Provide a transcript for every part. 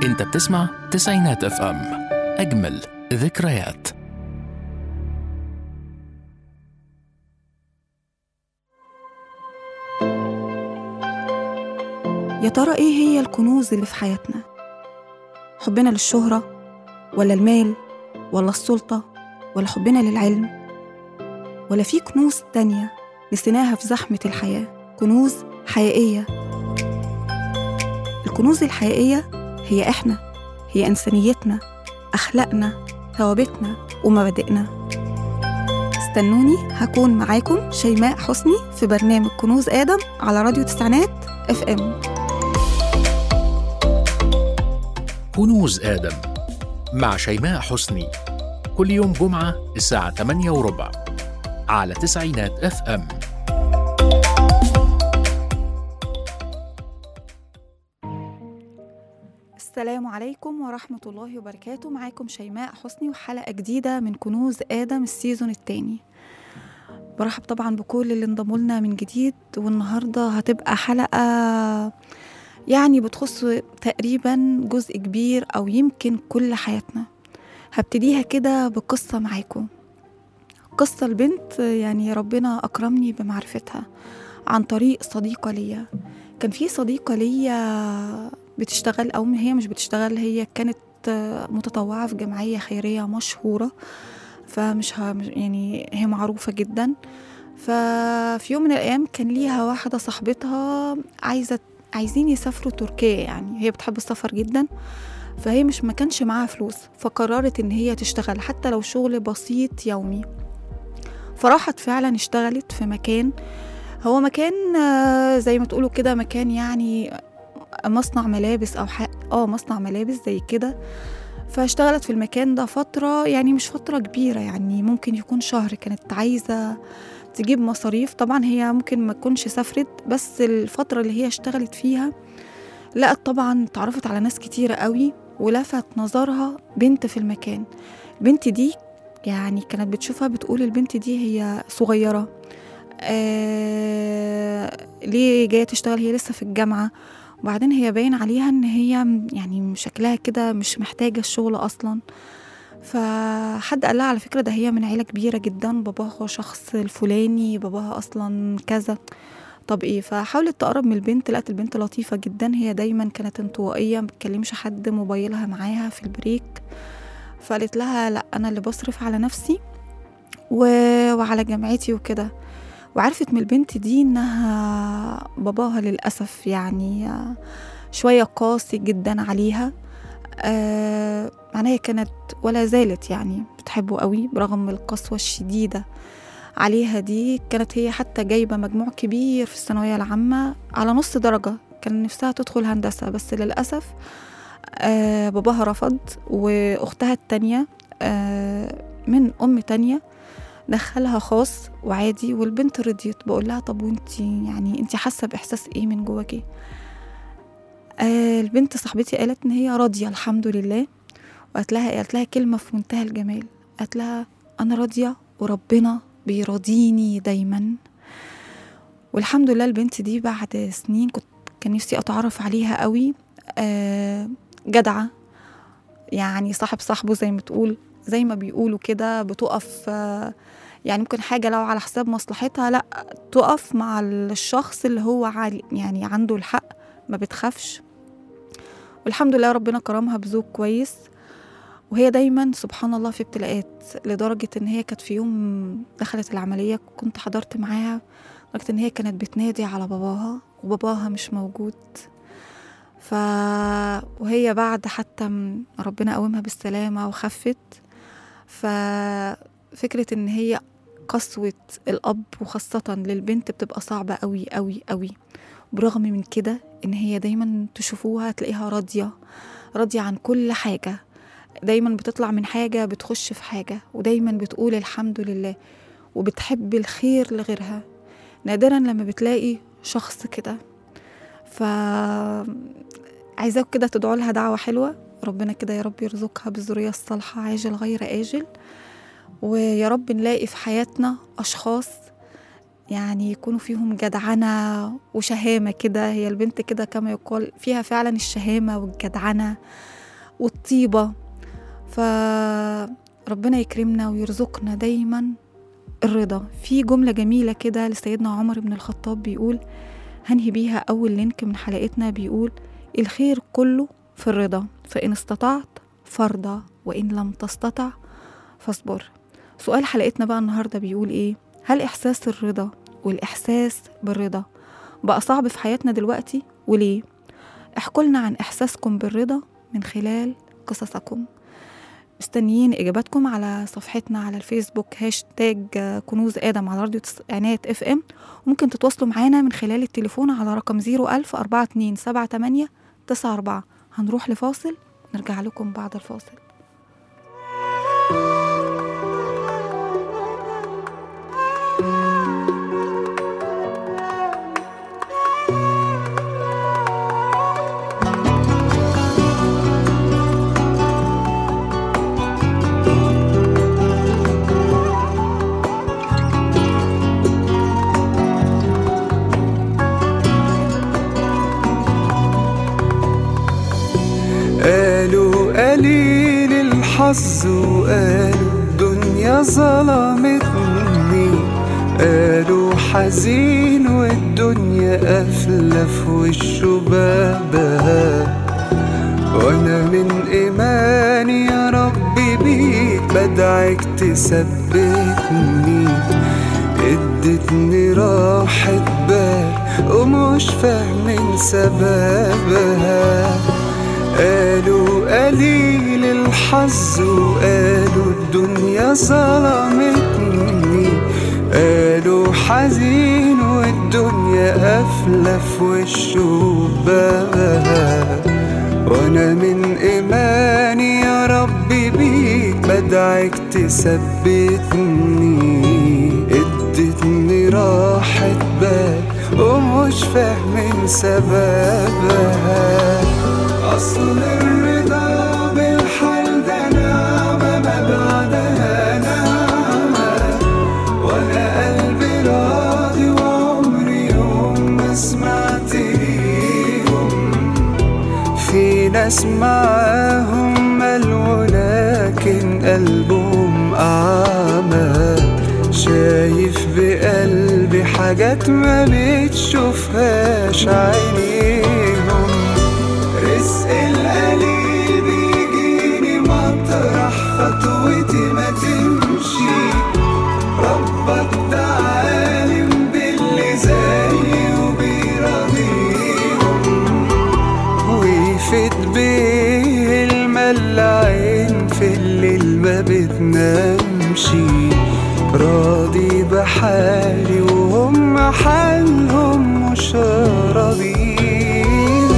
انت بتسمع تسعينات اف ام اجمل ذكريات يا ترى إيه هي الكنوز اللي في حياتنا؟ حبنا للشهرة ولا المال ولا السلطة ولا حبنا للعلم ولا في كنوز تانية نسيناها في زحمة الحياة كنوز حقيقية الكنوز الحقيقية هي إحنا هي إنسانيتنا أخلاقنا ثوابتنا ومبادئنا استنوني هكون معاكم شيماء حسني في برنامج كنوز آدم على راديو تسعينات اف ام كنوز آدم مع شيماء حسني كل يوم جمعة الساعة 8 وربع على تسعينات اف ام السلام عليكم ورحمة الله وبركاته معاكم شيماء حسني وحلقة جديدة من كنوز آدم السيزون التاني برحب طبعا بكل اللي انضموا لنا من جديد والنهاردة هتبقى حلقة يعني بتخص تقريبا جزء كبير أو يمكن كل حياتنا هبتديها كده بقصة معاكم قصة البنت يعني ربنا أكرمني بمعرفتها عن طريق صديقة ليا كان في صديقة ليا بتشتغل أو هي مش بتشتغل هي كانت متطوعة في جمعية خيرية مشهورة فمش ه... يعني هي معروفة جدا ففي يوم من الأيام كان ليها واحدة صاحبتها عايزة عايزين يسافروا تركيا يعني هي بتحب السفر جدا فهي مش ما كانش معاها فلوس فقررت ان هي تشتغل حتى لو شغل بسيط يومي فراحت فعلا اشتغلت في مكان هو مكان آه، زي ما تقولوا كده مكان يعني مصنع ملابس او ح... اه مصنع ملابس زي كده فاشتغلت في المكان ده فترة يعني مش فترة كبيرة يعني ممكن يكون شهر كانت عايزة تجيب مصاريف طبعا هي ممكن ما تكونش سافرت بس الفترة اللي هي اشتغلت فيها لقت طبعا اتعرفت على ناس كتيرة قوي ولفت نظرها بنت في المكان البنت دي يعني كانت بتشوفها بتقول البنت دي هي صغيرة آه ليه جاية تشتغل هي لسه في الجامعة وبعدين هي باين عليها ان هي يعني شكلها كده مش محتاجة الشغل اصلا فحد قال لها على فكرة ده هي من عيلة كبيرة جدا باباها شخص الفلاني باباها اصلا كذا طب ايه فحاولت تقرب من البنت لقت البنت لطيفة جدا هي دايما كانت انطوائية ما بتكلمش حد موبايلها معاها في البريك فقالت لها لا انا اللي بصرف على نفسي و... وعلى جامعتي وكده وعرفت من البنت دي انها باباها للاسف يعني آه، شويه قاسي جدا عليها آه معناها هي كانت ولا زالت يعني بتحبه قوي برغم القسوه الشديده عليها دي كانت هي حتى جايبه مجموع كبير في الثانويه العامه على نص درجه كان نفسها تدخل هندسه بس للاسف آه باباها رفض واختها التانية آه من ام تانية دخلها خاص وعادي والبنت رضيت بقول لها طب وانتي يعني انتي حاسه باحساس ايه من جواكي آه البنت صاحبتي قالت ان هي راضيه الحمد لله وقالت لها قالت لها كلمه في منتهى الجمال قالت لها انا راضيه وربنا بيراضيني دايما والحمد لله البنت دي بعد سنين كنت كان نفسي اتعرف عليها قوي آه جدعه يعني صاحب صاحبه زي ما تقول زي ما بيقولوا كده بتقف آه، يعني ممكن حاجة لو على حساب مصلحتها لا تقف مع الشخص اللي هو عالي يعني عنده الحق ما بتخافش والحمد لله ربنا كرمها بزوج كويس وهي دايما سبحان الله في ابتلاءات لدرجة ان هي كانت في يوم دخلت العملية كنت حضرت معاها لدرجة ان هي كانت بتنادي على باباها وباباها مش موجود ف وهي بعد حتى م- ربنا قومها بالسلامة وخفت ففكرة ان هي قسوة الأب وخاصة للبنت بتبقى صعبة قوي قوي قوي برغم من كده ان هي دايما تشوفوها تلاقيها راضية راضية عن كل حاجة دايما بتطلع من حاجة بتخش في حاجة ودايما بتقول الحمد لله وبتحب الخير لغيرها نادرا لما بتلاقي شخص كده ف عايزاك كده تدعوا لها دعوة حلوة ربنا كده يا رب يرزقها بالذرية الصالحة عاجل غير آجل ويا رب نلاقي في حياتنا أشخاص يعني يكونوا فيهم جدعنة وشهامة كده هي البنت كده كما يقال فيها فعلا الشهامة والجدعنة والطيبة فربنا يكرمنا ويرزقنا دايما الرضا في جملة جميلة كده لسيدنا عمر بن الخطاب بيقول هنهي بيها أول لينك من حلقتنا بيقول الخير كله في الرضا فإن استطعت فارضى وإن لم تستطع فاصبر سؤال حلقتنا بقى النهاردة بيقول إيه هل إحساس الرضا والإحساس بالرضا بقى صعب في حياتنا دلوقتي وليه احكوا لنا عن إحساسكم بالرضا من خلال قصصكم مستنيين إجاباتكم على صفحتنا على الفيسبوك هاشتاج كنوز آدم على راديو تسعينات اف ام وممكن تتواصلوا معانا من خلال التليفون على رقم 01000 4278 94 هنروح لفاصل ونرجع لكم بعد الفاصل قالوا قليل الحظ وقالوا الدنيا ظلمتني قالوا حزين والدنيا قافلة في وشه بابها وانا من ايماني يا ربي بيك بدعك تثبتني ادتني راحة بال ومش فاهمين سببها قالوا قليل الحظ وقالوا الدنيا ظلمتني قالوا حزين والدنيا قافلة في وشه بابها وانا من ايماني يا ربي بيك بدعك تثبتني ادتني راحة بال ومش فاهمين سببها أصل الرضا بالحال ده نعمة ما بعدها نعمة وأنا قلبي راضي وعمري يوم ما سمعت ليهم في ناس معاهم مال ولكن قلبهم أعمى شايف بقلبي حاجات ما بتشوفهاش عينيهم رزق القليل بيجيني مطرح خطوتي ما تمشي ربك ده عالم باللي زيي وبيراضيهم ويفيد بيه الملعين في الليل ما بتنامشي راضي بحالي وهم حالهم مش راضيهم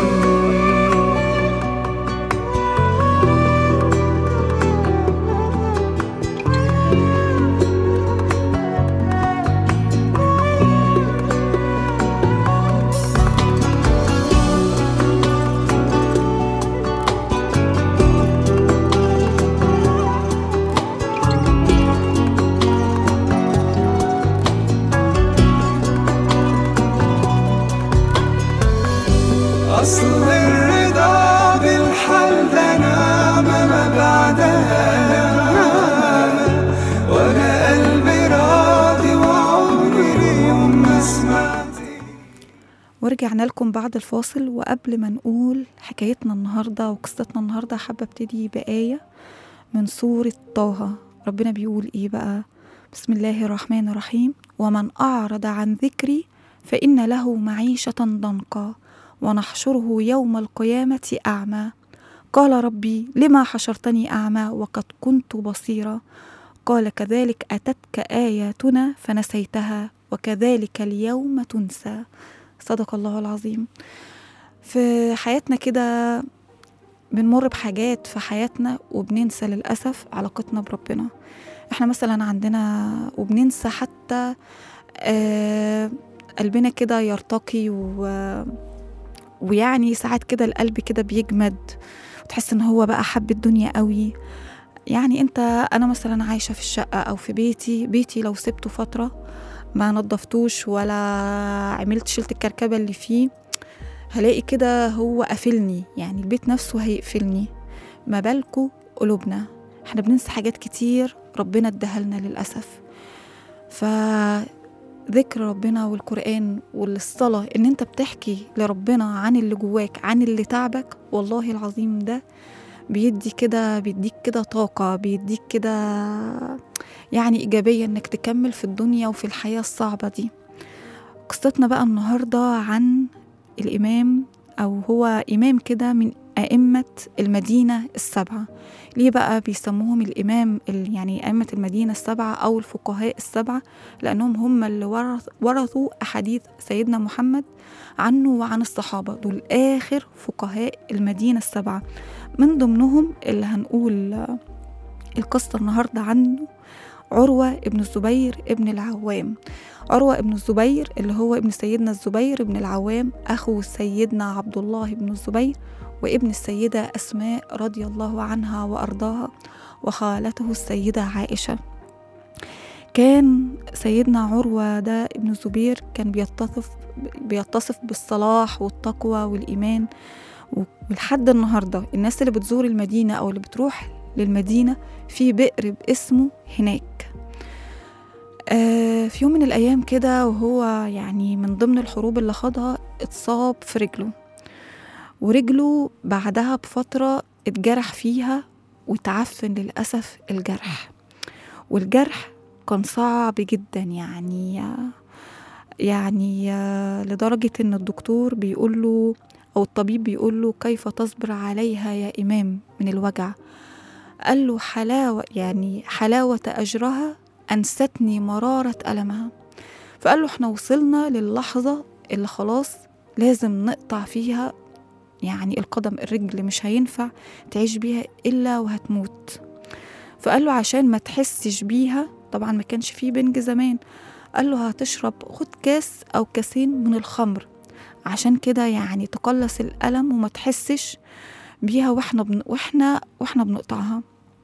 أصل الرضا بالحال ده نعمة ما بعدها نعمة وأنا قلبي راضي وعمري يوم ما سمعت ورجعنا لكم بعد الفاصل وقبل ما نقول حكايتنا النهاردة وقصتنا النهاردة حابة ابتدي بآية من سورة طه ربنا بيقول ايه بقى بسم الله الرحمن الرحيم ومن أعرض عن ذكري فإن له معيشة ضنكا ونحشره يوم القيامة أعمى قال ربي لما حشرتني أعمى وقد كنت بصيرا قال كذلك أتتك آياتنا فنسيتها وكذلك اليوم تنسى صدق الله العظيم في حياتنا كده بنمر بحاجات في حياتنا وبننسى للأسف علاقتنا بربنا احنا مثلا عندنا وبننسى حتى آه قلبنا كده يرتقي و ويعني ساعات كده القلب كده بيجمد وتحس ان هو بقى حب الدنيا قوي يعني انت انا مثلا عايشه في الشقه او في بيتي بيتي لو سبته فتره ما نظفتوش ولا عملت شلت الكركبة اللي فيه هلاقي كده هو قافلني يعني البيت نفسه هيقفلني ما بالكوا قلوبنا احنا بننسى حاجات كتير ربنا اداها لنا للأسف فذكر ربنا والقرآن والصلاة ان انت بتحكي لربنا عن اللي جواك عن اللي تعبك والله العظيم ده بيدي كده بيديك كده طاقة بيديك كده يعني إيجابية إنك تكمل في الدنيا وفي الحياة الصعبة دي قصتنا بقى النهاردة عن الإمام أو هو إمام كده من أئمة المدينة السبعة ليه بقى بيسموهم الإمام ال- يعني أئمة المدينة السبعة أو الفقهاء السبعة لأنهم هم اللي ورث ورثوا أحاديث سيدنا محمد عنه وعن الصحابة دول آخر فقهاء المدينة السبعة من ضمنهم اللي هنقول آه، القصة النهاردة عنه عروة ابن الزبير ابن العوام عروة ابن الزبير اللي هو ابن سيدنا الزبير ابن العوام أخو سيدنا عبد الله بن الزبير وابن السيدة أسماء رضي الله عنها وأرضاها وخالته السيدة عائشة كان سيدنا عروة ده ابن الزبير كان بيتصف بيتصف بالصلاح والتقوى والإيمان ولحد النهاردة الناس اللي بتزور المدينة أو اللي بتروح للمدينة في بئر باسمه هناك آه في يوم من الأيام كده وهو يعني من ضمن الحروب اللي خاضها اتصاب في رجله ورجله بعدها بفترة اتجرح فيها وتعفن للأسف الجرح والجرح كان صعب جدا يعني يعني آه، لدرجة إن الدكتور بيقول له أو الطبيب بيقول له كيف تصبر عليها يا إمام من الوجع قال له حلاوة يعني حلاوة أجرها أنستني مرارة ألمها فقال له احنا وصلنا للحظة اللي خلاص لازم نقطع فيها يعني القدم الرجل مش هينفع تعيش بيها إلا وهتموت فقال له عشان ما تحسش بيها طبعا ما كانش فيه بنج زمان قال له هتشرب خد كاس أو كاسين من الخمر عشان كده يعني تقلص الألم وما تحسش بيها واحنا بن... واحنا واحنا بنقطعها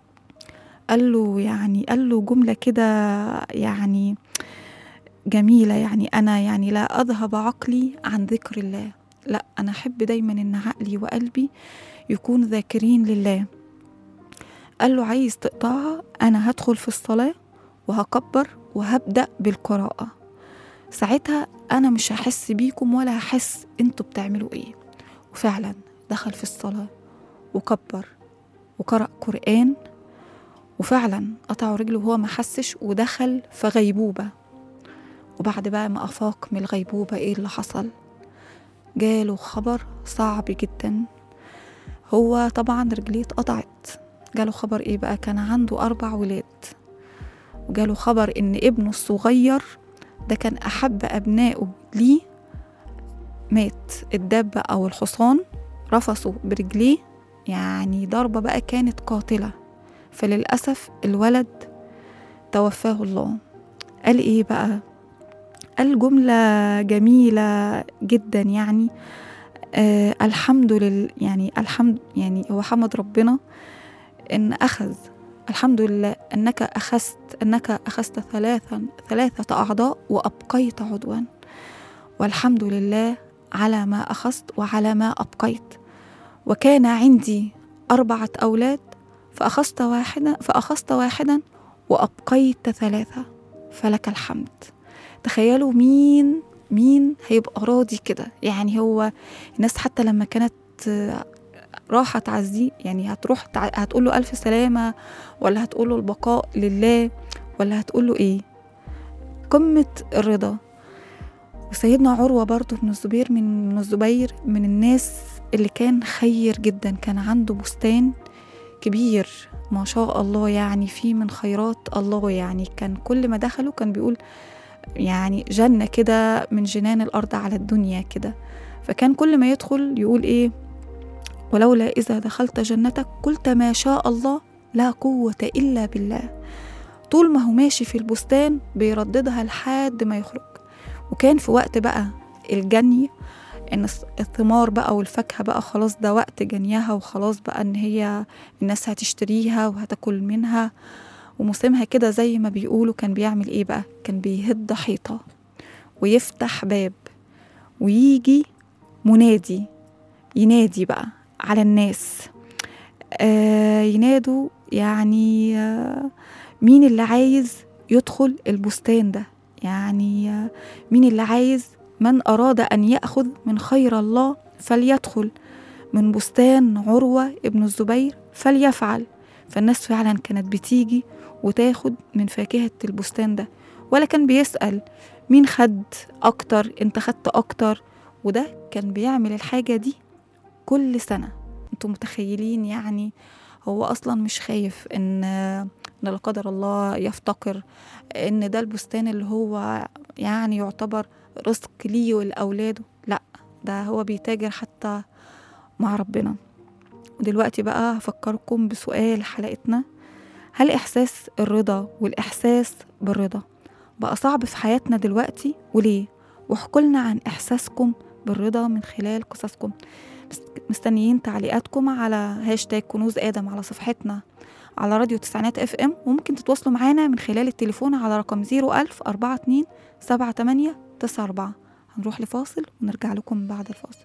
قال له يعني قال له جملة كده يعني جميلة يعني أنا يعني لا أذهب عقلي عن ذكر الله لا أنا أحب دايما إن عقلي وقلبي يكون ذاكرين لله قال له عايز تقطعها أنا هدخل في الصلاة وهكبر وهبدأ بالقراءة ساعتها أنا مش هحس بيكم ولا هحس انتوا بتعملوا ايه وفعلا دخل في الصلاة وكبر وقرأ قرآن وفعلا قطعوا رجله وهو ما حسش ودخل في غيبوبة وبعد بقى ما أفاق من الغيبوبة ايه اللي حصل جاله خبر صعب جدا هو طبعا رجليه اتقطعت جاله خبر ايه بقى كان عنده أربع ولاد وجاله خبر إن ابنه الصغير ده كان أحب أبنائه ليه مات الدابة أو الحصان رفصوا برجليه يعني ضربة بقى كانت قاتلة فللأسف الولد توفاه الله قال إيه بقى قال جملة جميلة جدا يعني آه الحمد لله يعني الحمد يعني هو حمد ربنا إن أخذ الحمد لله أنك أخذت أنك أخذت ثلاثا ثلاثة أعضاء وأبقيت عضوا والحمد لله على ما أخذت وعلى ما أبقيت وكان عندي أربعة أولاد فأخذت واحدا فأخذت واحدا وأبقيت ثلاثة فلك الحمد تخيلوا مين مين هيبقى راضي كده يعني هو الناس حتى لما كانت راحة تعزيه يعني هتروح تع... هتقول له ألف سلامة ولا هتقول له البقاء لله ولا هتقول له إيه قمة الرضا وسيدنا عروة برضه بن الزبير من من الزبير من الناس اللي كان خير جدا كان عنده بستان كبير ما شاء الله يعني فيه من خيرات الله يعني كان كل ما دخله كان بيقول يعني جنة كده من جنان الأرض على الدنيا كده فكان كل ما يدخل يقول إيه ولولا إذا دخلت جنتك قلت ما شاء الله لا قوة إلا بالله طول ما هو ماشي في البستان بيرددها لحد ما يخرج وكان في وقت بقى الجني ان الثمار بقى والفاكهة بقى خلاص ده وقت جنيها وخلاص بقى ان هي الناس هتشتريها وهتاكل منها وموسمها كده زي ما بيقولوا كان بيعمل ايه بقى كان بيهد حيطة ويفتح باب ويجي منادي ينادي بقى على الناس آه ينادوا يعني آه مين اللي عايز يدخل البستان ده يعني آه مين اللي عايز من أراد أن يأخذ من خير الله فليدخل من بستان عروة ابن الزبير فليفعل فالناس فعلا كانت بتيجي وتاخد من فاكهة البستان ده ولا كان بيسأل مين خد أكتر انت خدت أكتر وده كان بيعمل الحاجة دي كل سنة انتوا متخيلين يعني هو أصلا مش خايف إن إن لا قدر الله يفتقر إن ده البستان اللي هو يعني يعتبر رزق ليه ولأولاده لأ ده هو بيتاجر حتى مع ربنا ودلوقتي بقى هفكركم بسؤال حلقتنا هل إحساس الرضا والإحساس بالرضا بقى صعب في حياتنا دلوقتي وليه واحكولنا عن إحساسكم بالرضا من خلال قصصكم مست- مستنيين تعليقاتكم على هاشتاج كنوز آدم على صفحتنا على راديو تسعينات اف ام وممكن تتواصلوا معانا من خلال التليفون على رقم 01000 42 78 94 هنروح لفاصل ونرجع لكم بعد الفاصل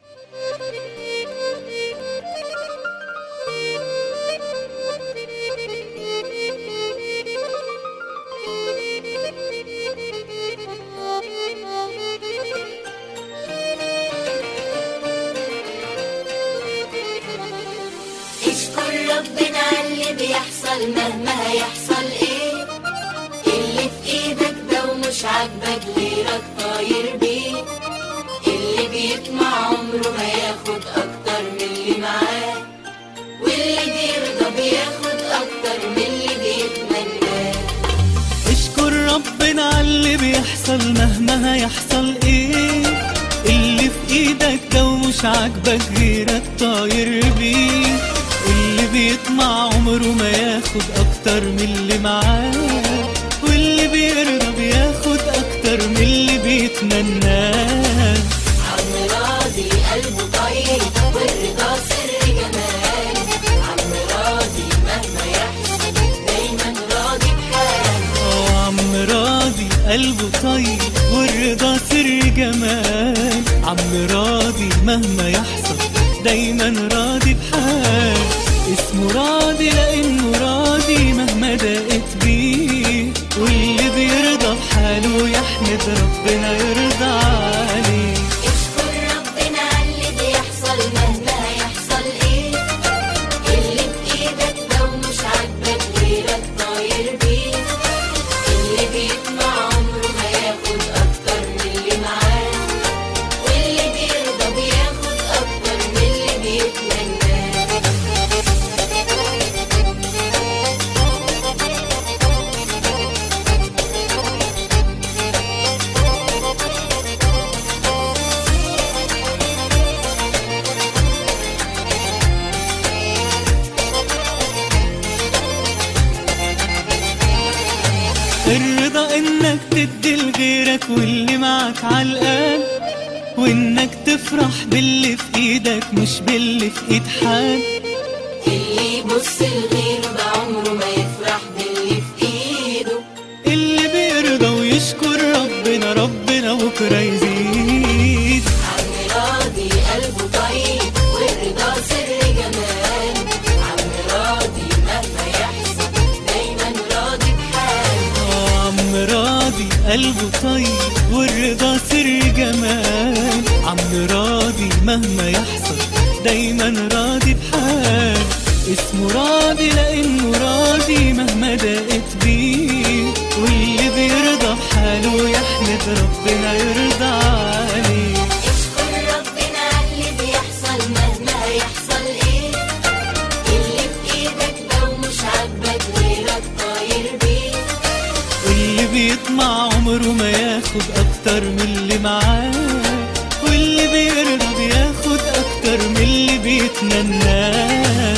اشكر ربنا على اللي بيحصل مهما هيحصل ايه اللي في ايدك ده ومش عاجبك غيرك طاير بيه اللي بيطمع عمره ما ياخد اكتر من اللي معاه واللي بيرضى بياخد اكتر من اللي بيتمناه اشكر ربنا على اللي بيحصل مهما هيحصل ايه اللي في ايدك ده ومش عاجبك غيرك طاير بيه اللي بيطمع عمره ما ياخد اكتر من اللي معاه واللي بيرضى بياخد اكتر من اللي بيتمناه عم راضي قلبه طيب والرضا سر جمال عم راضي مهما يحصل دايما راضي بحاله اه عم راضي قلبه طيب والرضا سر جمال عم راضي مهما يحصل دايما راضي بحال اسمه راضي لانه راضي مهما ضاقت بيه واللي بيرضى بحاله يحمد ربنا يرضى عليه اشكر ربنا على اللي بيحصل مهما هيحصل ايه اللي بايدك ده ومش عاجبك غيرك طاير بيه اللي بيطمع عمره ما ياخد اكتر من اللي معاه واللي بيرضى بياخد اكتر من اللي بيتمناه الرضا انك تدي لغيرك واللي معك عالقلب وانك تفرح باللي في ايدك مش باللي في ايد حد اللي يبص لغيره ده عمره ما يفرح باللي في ايده اللي بيرضى ويشكر ربنا ربنا بكره يزيد عم راضي قلبه طيب والرضا سر جمال عم راضي مهما يحصل دايما راضي بحاله آه عم راضي قلبه طيب والرضا سر جمال عم راضي مهما يحصل دايما راضي بحال اسمه راضي لانه راضي مهما ضاقت بيه واللي بيرضى بحاله يحمد ربنا يرضى عليه اشكر ربنا على اللي بيحصل مهما هيحصل ايه اللي في ايدك ده ومش عاجبك غيرك طاير بيه واللي بيطمع عمره ما ياخد اكتر من اللي معاه واللي بيرضى بياخد اكتر من اللي بيتمناه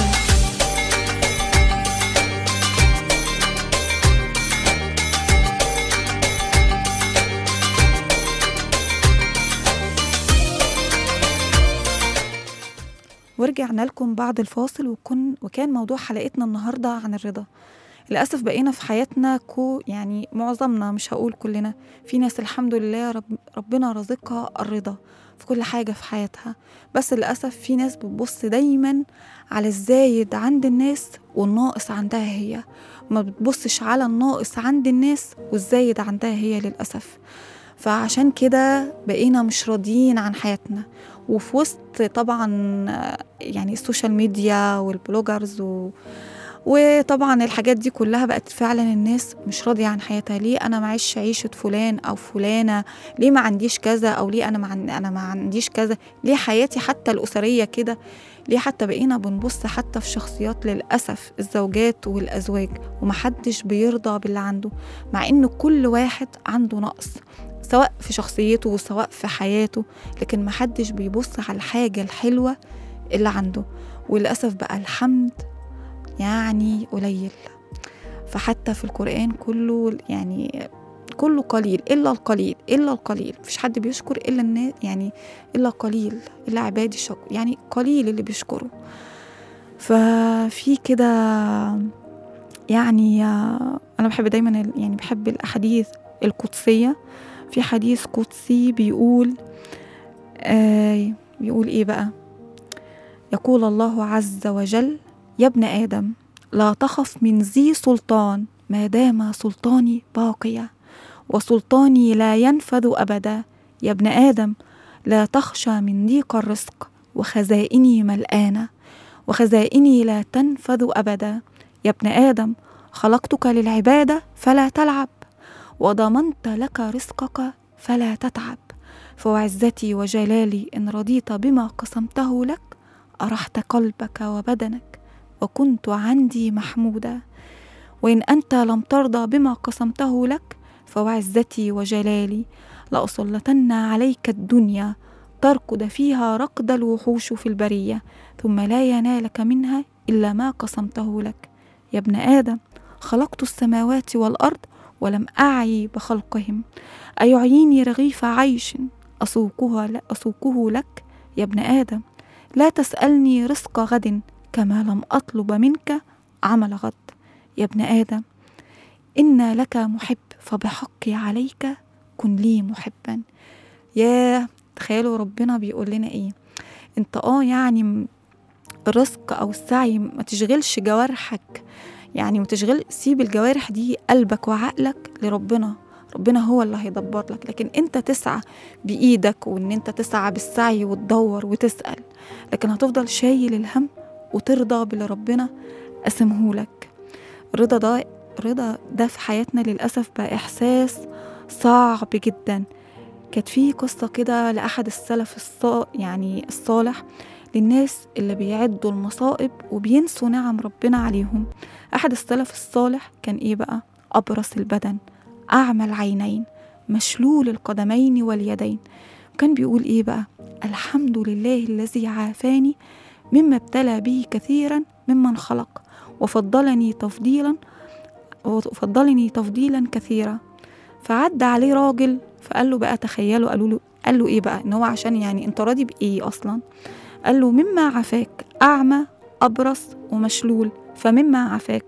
ورجعنا لكم بعد الفاصل وكن وكان موضوع حلقتنا النهارده عن الرضا للأسف بقينا في حياتنا كو يعني معظمنا مش هقول كلنا في ناس الحمد لله رب ربنا رزقها الرضا في كل حاجة في حياتها بس للأسف في ناس بتبص دايما على الزايد عند الناس والناقص عندها هي ما بتبصش على الناقص عند الناس والزايد عندها هي للأسف فعشان كده بقينا مش راضيين عن حياتنا وفي وسط طبعا آه، يعني السوشيال ميديا والبلوجرز و... وطبعا الحاجات دي كلها بقت فعلا الناس مش راضية عن حياتها ليه أنا معيش عيشة فلان أو فلانة ليه ما عنديش كذا أو ليه أنا ما, عن... أنا ما عنديش كذا ليه حياتي حتى الأسرية كده ليه حتى بقينا بنبص حتى في شخصيات للأسف الزوجات والأزواج ومحدش بيرضى باللي عنده مع إن كل واحد عنده نقص سواء في شخصيته وسواء في حياته لكن محدش بيبص على الحاجة الحلوة اللي عنده وللأسف بقى الحمد يعني قليل فحتى في القرآن كله يعني كله قليل إلا القليل إلا القليل مفيش حد بيشكر إلا الناس يعني إلا قليل إلا عبادي الشكر يعني قليل اللي بيشكروا ففي كده يعني آه، أنا بحب دايما ال- يعني بحب الأحاديث القدسية في حديث قدسي بيقول آه بيقول إيه بقى يقول الله عز وجل يا ابن آدم لا تخف من ذي سلطان ما دام سلطاني باقية وسلطاني لا ينفذ أبدا يا ابن آدم لا تخشى من ضيق الرزق وخزائني ملآنة وخزائني لا تنفذ أبدا يا ابن آدم خلقتك للعبادة فلا تلعب وضمنت لك رزقك فلا تتعب فوعزتي وجلالي إن رضيت بما قسمته لك أرحت قلبك وبدنك وكنت عندي محمودا وإن أنت لم ترضى بما قسمته لك فوعزتي وجلالي لأسلطن عليك الدنيا تركض فيها ركض الوحوش في البرية ثم لا ينالك منها إلا ما قسمته لك يا ابن آدم خلقت السماوات والأرض ولم أعي بخلقهم أيعيني رغيف عيش أسوقها أسوقه لك يا ابن آدم لا تسألني رزق غد كما لم أطلب منك عمل غد يا ابن آدم إن لك محب فبحقي عليك كن لي محبا يا تخيلوا ربنا بيقول لنا ايه انت اه يعني م- الرزق او السعي ما تشغلش جوارحك يعني ما تشغل سيب الجوارح دي قلبك وعقلك لربنا ربنا هو اللي هيدبر لك لكن انت تسعى بايدك وان انت تسعى بالسعي وتدور وتسال لكن هتفضل شايل الهم وترضى باللي ربنا قسمهولك الرضا ده الرضا ده في حياتنا للأسف بقى إحساس صعب جدا كانت في قصة كده لأحد السلف الصا يعني الصالح للناس اللي بيعدوا المصائب وبينسوا نعم ربنا عليهم أحد السلف الصالح كان إيه بقى أبرص البدن أعمى العينين مشلول القدمين واليدين وكان بيقول إيه بقى الحمد لله الذي عافاني مما ابتلى به كثيرا ممن خلق وفضلني تفضيلا وفضلني تفضيلا كثيرا فعدى عليه راجل فقال له بقى تخيلوا قالوا له قال له ايه بقى ان هو عشان يعني انت راضي بايه اصلا قال له مما عفاك اعمى ابرص ومشلول فمما عفاك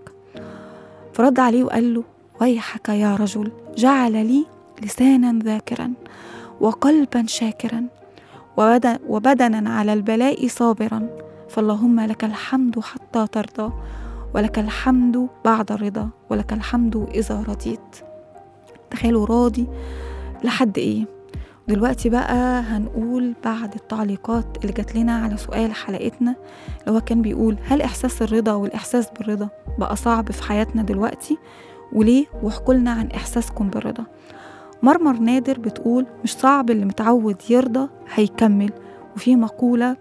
فرد عليه وقال له ويحك يا رجل جعل لي لسانا ذاكرا وقلبا شاكرا وبدن وبدنا على البلاء صابرا فاللهم لك الحمد حتى ترضى ولك الحمد بعد الرضا ولك الحمد إذا رضيت تخيلوا راضي لحد إيه دلوقتي بقى هنقول بعد التعليقات اللي جات لنا على سؤال حلقتنا اللي هو كان بيقول هل إحساس الرضا والإحساس بالرضا بقى صعب في حياتنا دلوقتي وليه واحكوا لنا عن إحساسكم بالرضا مرمر نادر بتقول مش صعب اللي متعود يرضى هيكمل وفي مقولة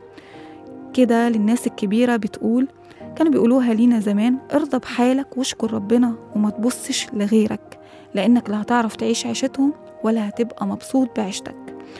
كده للناس الكبيرة بتقول كانوا بيقولوها لينا زمان ارضى بحالك واشكر ربنا وما تبصش لغيرك لأنك لا هتعرف تعيش عيشتهم ولا هتبقى مبسوط بعيشتك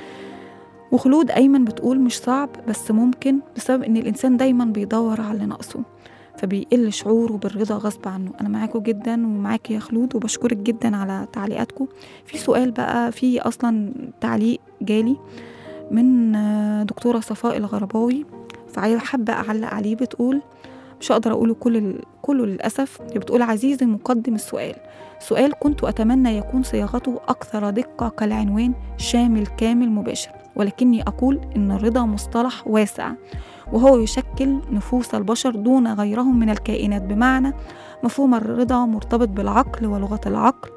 وخلود أيمن بتقول مش صعب بس ممكن بسبب إن الإنسان دايما بيدور على اللي ناقصه فبيقل شعوره بالرضا غصب عنه أنا معاكم جدا ومعاك يا خلود وبشكرك جدا على تعليقاتكم في سؤال بقى في أصلا تعليق جالي من آه، دكتورة صفاء الغرباوي فعايزة حابة أعلق عليه بتقول مش هقدر أقوله كل ال- كله للأسف هي بتقول عزيزي مقدم السؤال سؤال كنت أتمنى يكون صياغته أكثر دقة كالعنوان شامل كامل مباشر ولكني أقول إن الرضا مصطلح واسع وهو يشكل نفوس البشر دون غيرهم من الكائنات بمعنى مفهوم الرضا مرتبط بالعقل ولغة العقل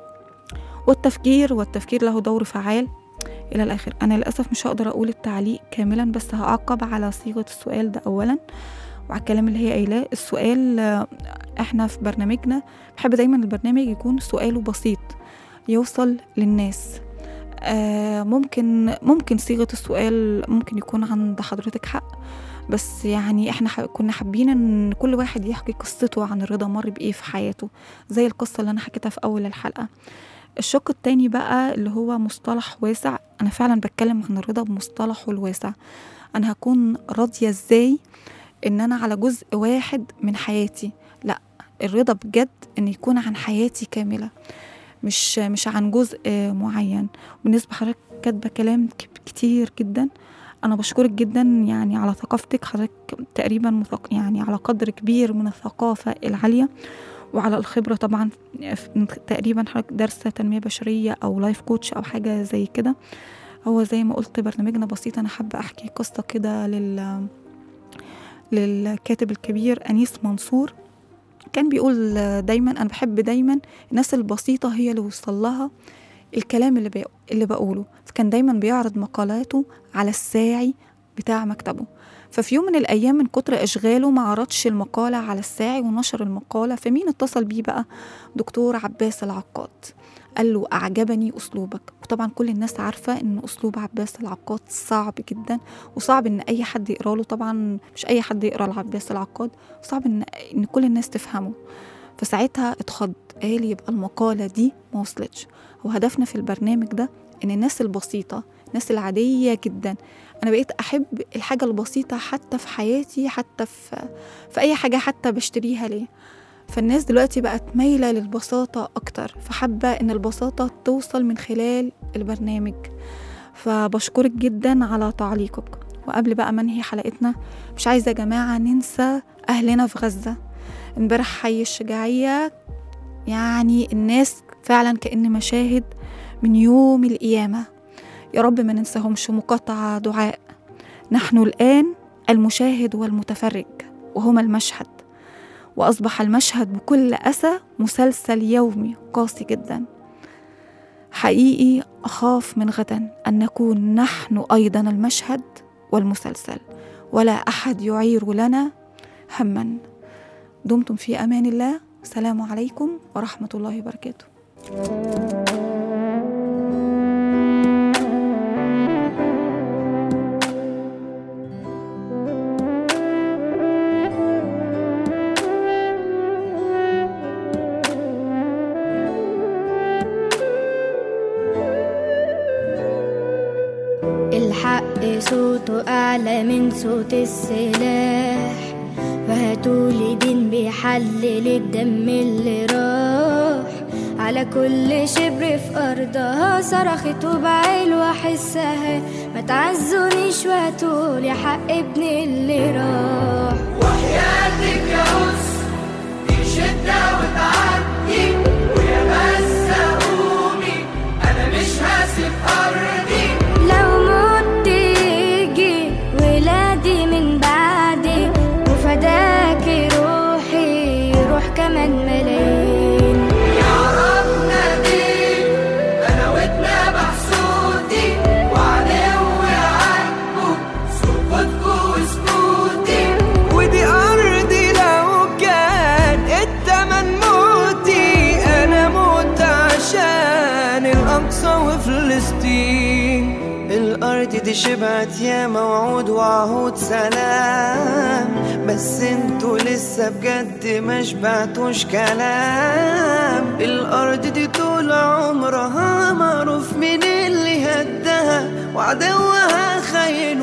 والتفكير والتفكير له دور فعال إلى الآخر أنا للأسف مش هقدر أقول التعليق كاملا بس هعقب على صيغة السؤال ده أولا وعلى الكلام اللي هي قايلاه السؤال آه، احنا في برنامجنا بحب دايما البرنامج يكون سؤاله بسيط يوصل للناس آه ممكن ممكن صيغة السؤال ممكن يكون عند حضرتك حق بس يعني احنا ح- كنا حابين ان كل واحد يحكي قصته عن الرضا مر بايه في حياته زي القصة اللي انا حكيتها في اول الحلقة الشق التاني بقى اللي هو مصطلح واسع انا فعلا بتكلم عن الرضا بمصطلحه الواسع انا هكون راضية ازاي ان انا على جزء واحد من حياتي لا الرضا بجد ان يكون عن حياتي كاملة مش مش عن جزء معين بالنسبة لحضرتك كاتبة كلام ك- كتير جدا أنا بشكرك جدا يعني على ثقافتك حضرتك تقريبا مثق يعني على قدر كبير من الثقافة العالية وعلى الخبرة طبعا في- تقريبا حضرتك دارسة تنمية بشرية أو لايف كوتش أو حاجة زي كده هو زي ما قلت برنامجنا بسيط أنا حابة أحكي قصة كده لل للكاتب الكبير أنيس منصور كان بيقول دايما أنا بحب دايما الناس البسيطة هي اللي وصل لها الكلام اللي بي... اللي بقوله فكان دايما بيعرض مقالاته على الساعي بتاع مكتبه ففي يوم من الأيام من كتر إشغاله ما عرضش المقالة على الساعي ونشر المقالة فمين اتصل بيه بقى دكتور عباس العقاد قال له أعجبني أسلوبك وطبعا كل الناس عارفة إن أسلوب عباس العقاد صعب جدا وصعب إن أي حد يقرأ له طبعا مش أي حد يقرأ لعباس العقاد صعب إن إن كل الناس تفهمه فساعتها اتخض قال يبقى المقالة دي ما وصلتش وهدفنا في البرنامج ده إن الناس البسيطة الناس العادية جدا أنا بقيت أحب الحاجة البسيطة حتى في حياتي حتى في, في أي حاجة حتى بشتريها ليه فالناس دلوقتي بقت مايلة للبساطة أكتر فحابة إن البساطة توصل من خلال البرنامج فبشكرك جدا على تعليقك وقبل بقى ما انهي حلقتنا مش عايزة يا جماعة ننسى أهلنا في غزة امبارح حي الشجاعية يعني الناس فعلا كأن مشاهد من يوم القيامة يا رب ما ننساهمش مقاطعة دعاء نحن الآن المشاهد والمتفرج وهما المشهد وأصبح المشهد بكل أسى مسلسل يومي قاسي جدا حقيقي أخاف من غدا أن نكون نحن أيضا المشهد والمسلسل ولا أحد يعير لنا هما دمتم في أمان الله السلام عليكم ورحمة الله وبركاته الحق صوته أعلى من صوت السلاح فهاتولي دين بيحلل الدم اللي راح على كل شبر في أرضها صرخت وبعيل وأحسها ما تعزونيش وهاتولي حق ابني اللي راح وحياتك يا أس دي شدة وتعدي ويا بس قومي أنا مش هسيب أرضي لو مت يجي ولادي من بعدي وفداكي روحي روح كمان ملايين يعرفنا دين أنا واتنبح صوتي وعدوي عاجبه سكوتكوا وسكوتي ودي أرضي لو كان التمن موتي أنا موت عشان الأقصى وفلسطين الأرض دي شبعت يا موعود وعهود سلام بس انتوا لسه بجد ما شبعتوش كلام الأرض دي طول عمرها معروف من اللي هدها وعدوها خايف